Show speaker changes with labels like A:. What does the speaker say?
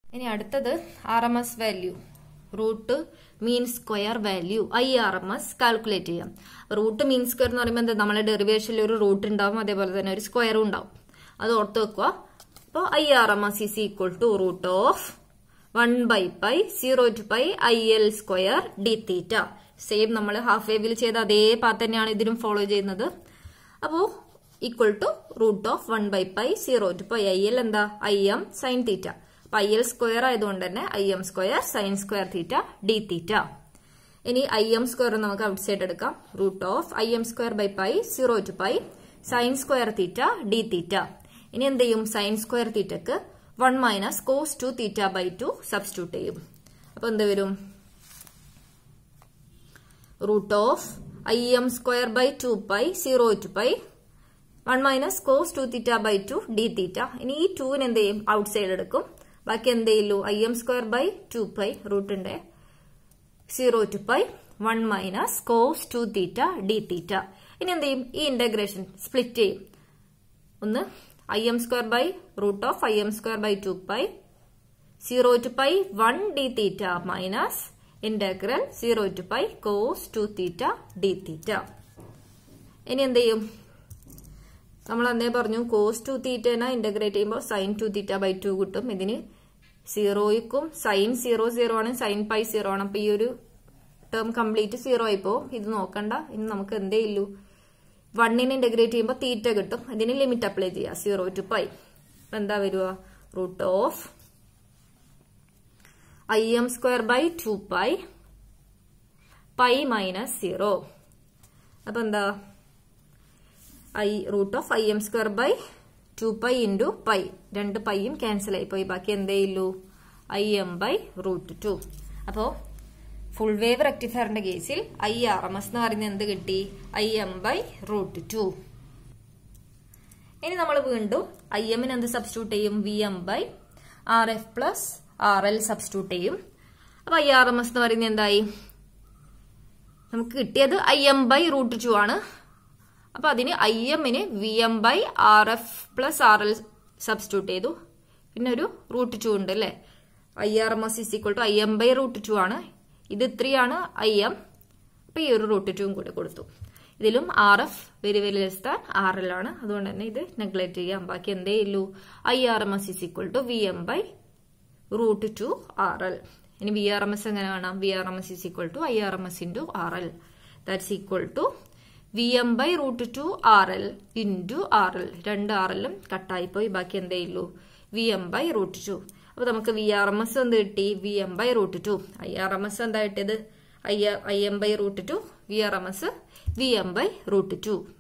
A: ഇനി അടുത്തത് R M S value root mean square value I R M S calculate ചെയ്യാം root mean square എന്ന് പറയുമ്പോൾ എന്താ നമ്മളെ ഡെറിവേഷനിൽ ഒരു റൂട്ട് ഉണ്ടാവും അതേപോലെ തന്നെ ഒരു സ്ക്വയറും ഉണ്ടാവും അത് ഓർത്ത് വെക്കുക അപ്പോൾ I R M S is equal to root of one by pi zero to pi I L square D theta same നമ്മൾ ഹാഫ് വേവിൽ ചെയ്ത അതേ പാത്ത് തന്നെയാണ് ഇതിനും ഫോളോ ചെയ്യുന്നത് അപ്പോൾ equal to root of one by pi zero to pi I L എന്താ I M sine theta അപ്പൊ ഐ എൽ സ്ക്വയർ ആയതുകൊണ്ട് തന്നെ I M square sine square theta D theta ഇനി ഐ എം സ്ക്വയർ നമുക്ക് out side എടുക്കാം root of I M square by pi zero to pi sine square theta D theta ഇനി എന്ത് ചെയ്യും sine square തീറ്റക്ക് one minus cos two theta by two substitute ചെയ്യും അപ്പൊ എന്ത് വരും root of I M square by two pi zero to pi one minus cos two theta by two D theta ഇനി ഈ ടൂവിന് എന്ത് ചെയ്യും ഔട്ട് സൈഡ് എടുക്കും ബാക്കി എന്ത് ചെയ്യുള്ളൂ I M square by two pi റൂട്ടിന്റെ zero to pi one minus cos two theta D theta ഇനി എന്ത് ചെയ്യും ഈ ഇന്റഗ്രേഷൻ സ്പ്ലിറ്റ് ചെയ്യും ഒന്ന് I M square by root of I M square by two pi zero to pi one D theta minus integral zero to pi cos two theta D theta ഇനി എന്ത് ചെയ്യും നമ്മൾ അന്നേ പറഞ്ഞു കോസ് ടു തീറ്റനെ integrate ചെയ്യുമ്പോൾ sine to theta by two കിട്ടും ഇതിന് സീറോയ്ക്കും സൈൻ സീറോ സീറോ ആണ് സൈൻ പൈ സീറോ ആണ് അപ്പൊ ഈ ഒരു ടേം കംപ്ലീറ്റ് സീറോ ആയിപ്പോ ഇത് നോക്കണ്ട ഇനി നമുക്ക് എന്തേ ഇല്ലൂ വണ്ണിനെ ഇന്റഗ്രേറ്റ് ചെയ്യുമ്പോൾ തീറ്റ കിട്ടും ഇതിന് ലിമിറ്റ് അപ്ലൈ ചെയ്യാം സീറോ ടു പൈ അപ്പൊ എന്താ വരിക root of I M square by two pi pi minus zero അപ്പൊ എന്താ I root of I M square by two pi into pi രണ്ട് പൈയും ക്യാൻസൽ ആയി പോയി ബാക്കി എന്തേ ഇല്ലൂ I M by root two അപ്പോ ഫുൾ വേവ് റെക്ടിഫയറിന്റെ കേസിൽ ഐ ആർ എം എസ് എന്ന് പറയുന്നത് എന്ത് കിട്ടി I M by root two ഇനി നമ്മൾ വീണ്ടും ഐ എമ്മിന് എന്ത് സബ്സ്റ്റിറ്റ്യൂട്ട് ചെയ്യും V M by R F plus R L substitute ചെയ്യും അപ്പൊ ഐ ആർ എം എസ് എന്ന് പറയുന്നത് എന്തായി നമുക്ക് കിട്ടിയത് I M by root two ആണ് അപ്പൊ അതിന് ഐ എമ്മിന് V M by R F plus R L substitute ചെയ്തു പിന്നെ ഒരു റൂട്ട് ടു ഉണ്ട് അല്ലേ I R M S is equal to I M by root two ആണ് ഇത് ഇത്രയാണ് ഐ എം അപ്പൊ ഈ ഒരു റൂട്ട് ടുവും കൂടെ കൊടുത്തു ഇതിലും R F very very less than R L ആണ് അതുകൊണ്ട് തന്നെ ഇത് നെഗ്ലക്ട് ചെയ്യാം ബാക്കി എന്തേ ഇല്ലൂ I R M S is equal to V M by root two R L ഇനി വി ആർ എം എസ് എങ്ങനെ കാണാം V R M S is equal to I R M S into R L that's equal to V M by root two R L into R L രണ്ട് R എല്ലും കട്ടായിപ്പോയി ബാക്കി എന്തേ ഉള്ളൂ V M by root two അപ്പൊ നമുക്ക് V R M S എന്ത് കിട്ടി V M by root two I R M S എന്താ കിട്ടിയത് I I M by root two V R M S V M by root to